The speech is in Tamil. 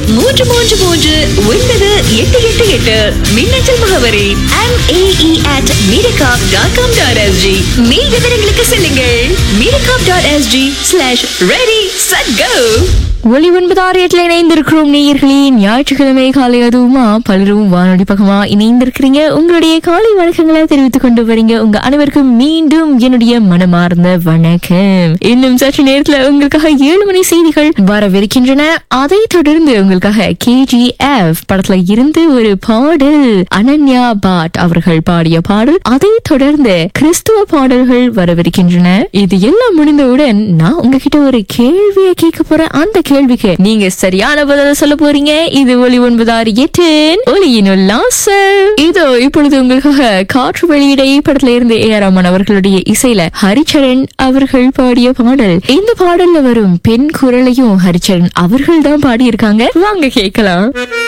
மூன்று மூன்று மூன்று ஒன்பது எட்டு எட்டு எட்டு மின்னஞ்சல் முகவரி MAE at miracom.com.sg மேல் விவரங்களுக்கு செல்லுங்கள் miracom.sg slash ready set go ஒளி ஒன்பது ஆறு எட்டுல இணைந்திருக்கிறோம் நேயர்களே ஞாயிற்றுக்கிழமை காலை அதுவுமா பலரும் வானொலி பக்கமா இணைந்திருக்கிறீங்க உங்களுடைய காலை வணக்கங்களை தெரிவித்துக் கொண்டு வரீங்க உங்க அனைவருக்கும் மீண்டும் என்னுடைய மனமார்ந்த வணக்கம் இன்னும் சற்று நேரத்துல உங்களுக்காக ஏழு மணி செய்திகள் வரவிருக்கின்றன அதை தொடர்ந்து உங்களுக்காக கேஜிஎஃப் படத்துல இருந்து ஒரு பாடல் அனன்யா பாட் அவர்கள் பாடிய பாடல் அதை தொடர்ந்து கிறிஸ்துவ பாடல்கள் வரவிருக்கின்றன இது எல்லாம் முடிந்தவுடன் நான் உங்ககிட்ட ஒரு கேள்வியை கேட்க போறேன் அந்த கேள்விக்கு நீங்க சரியான பதில சொல்ல போறீங்க இது ஒளி ஒன்பதாறு எட்டு ஒளியின் உல்லாசம் இதோ இப்பொழுது உங்களுக்காக காற்று வெளியிட படத்துல இருந்து ஏ ஆர் ரஹ்மான் அவர்களுடைய இசையில ஹரிச்சரன் அவர்கள் பாடிய பாடல் இந்த பாடல்ல வரும் பெண் குரலையும் ஹரிச்சரன் அவர்கள் தான் பாடியிருக்காங்க வாங்க கேட்கலாம்